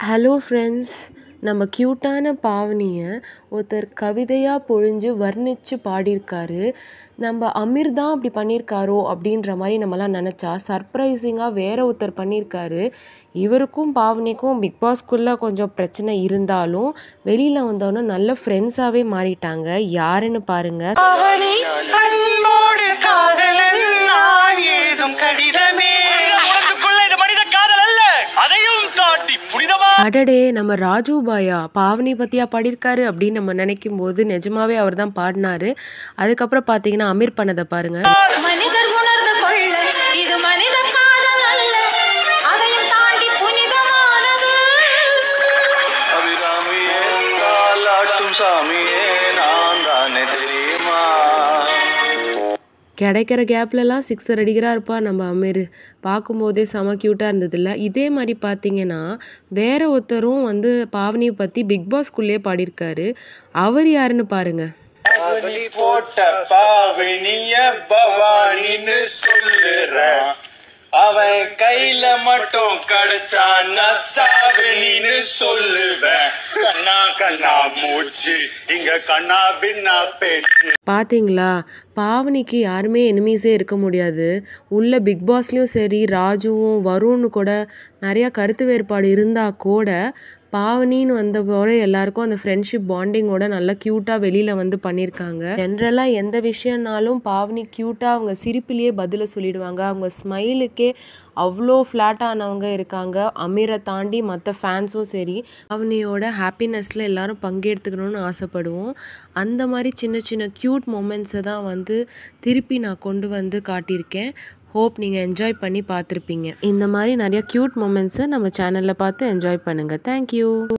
hello friends நம்ம க்யூட்டான பாவனியை ஒருத்தர் கவிதையாக பொழிஞ்சு வர்ணித்து பாடியிருக்காரு நம்ம அமீர் தான் அப்படி பண்ணியிருக்காரோ அப்படின்ற மாதிரி நம்மலாம் நினச்சா சர்ப்ரைசிங்காக வேற ஒருத்தர் பண்ணியிருக்காரு இவருக்கும் பாவனிக்கும் பிக் பாஸ்க்குள்ளே கொஞ்சம் பிரச்சனை இருந்தாலும் வெளியில் வந்தோன்னே நல்ல ஃப்ரெண்ட்ஸாகவே மாறிட்டாங்க யாருன்னு பாருங்கள் அவனி அன்போடு காதலன் நான் எழுதும் கடிதமே உனக்குள்ள இது மனித காதல் அல்ல அதையும் தாண்டி புனிதமா அடடே நம்ம ராஜு பாயா பாவனி பற்றியா பாடியிருக்காரு அப்படின்னு நம்ம நினைக்கும் போது நிஜமாவே அவர் தான் பாடினாரு அதுக்கப்புறம் பார்த்தீங்கன்னா அமீர் பண்ணதை பாருங்க மனிதர் உணர்ந்து கொள்ள இது மனித காதல் அல்ல அதையும் தாண்டி புனிதமானது அபிராமியே காலாட்டும் சாமியே நான் தானே தெரியுமா கிடைக்கிற கேப்லலாம் சிக்ஸர் அடிக்கிறா இருப்பா நம்ம அமீர் பார்க்கும்போதே செம க்யூட்டாக இருந்ததில்ல இதே மாதிரி பார்த்தீங்கன்னா வேற ஒருத்தரும் வந்து பாவனியை பற்றி பிக் பாஸ்குள்ளேயே பாடியிருக்காரு அவர் யாருன்னு பாருங்க அவனி போட்ட பாவனிய பவானின்னு சொல்லுறேன் அவன் கையில மட்டும் கிடைச்சா நசாவணின்னு சொல்லுவேன் கண்ணா கண்ணா மூச்சு இங்க கண்ணா பின்னா பேச்சு பார்த்தீங்களா பாவனிக்கு யாருமே எனிமீஸே இருக்க முடியாது உள்ள பிக் பாஸ்லேயும் சரி ராஜுவும் வருண்னு கூட நிறையா கருத்து வேறுபாடு இருந்தால் கூட பாவனின்னு வந்த போது எல்லாருக்கும் அந்த ஃப்ரெண்ட்ஷிப் பாண்டிங்கோட நல்லா க்யூட்டாக வெளியில் வந்து பண்ணியிருக்காங்க ஜென்ரலாக எந்த விஷயம்னாலும் பாவனி க்யூட்டாக அவங்க சிரிப்பிலேயே பதிலை சொல்லிடுவாங்க அவங்க ஸ்மைலுக்கே அவ்வளோ ஃப்ளாட்டானவங்க இருக்காங்க அமீரை தாண்டி மற்ற ஃபேன்ஸும் சரி பாவனியோட ஹாப்பினஸில் எல்லாரும் பங்கெடுத்துக்கணும்னு ஆசைப்படுவோம் அந்த மாதிரி சின்ன சின்ன க்யூட் மொமெண்ட்ஸை தான் வந்து திருப்பி நான் கொண்டு வந்து காட்டியிருக்கேன் ஹோப் நீங்கள் என்ஜாய் பண்ணி பார்த்துருப்பீங்க இந்த மாதிரி நிறைய க்யூட் மொமெண்ட்ஸை நம்ம சேனலில் பார்த்து என்ஜாய் பண்ணுங்கள் தேங்க்யூ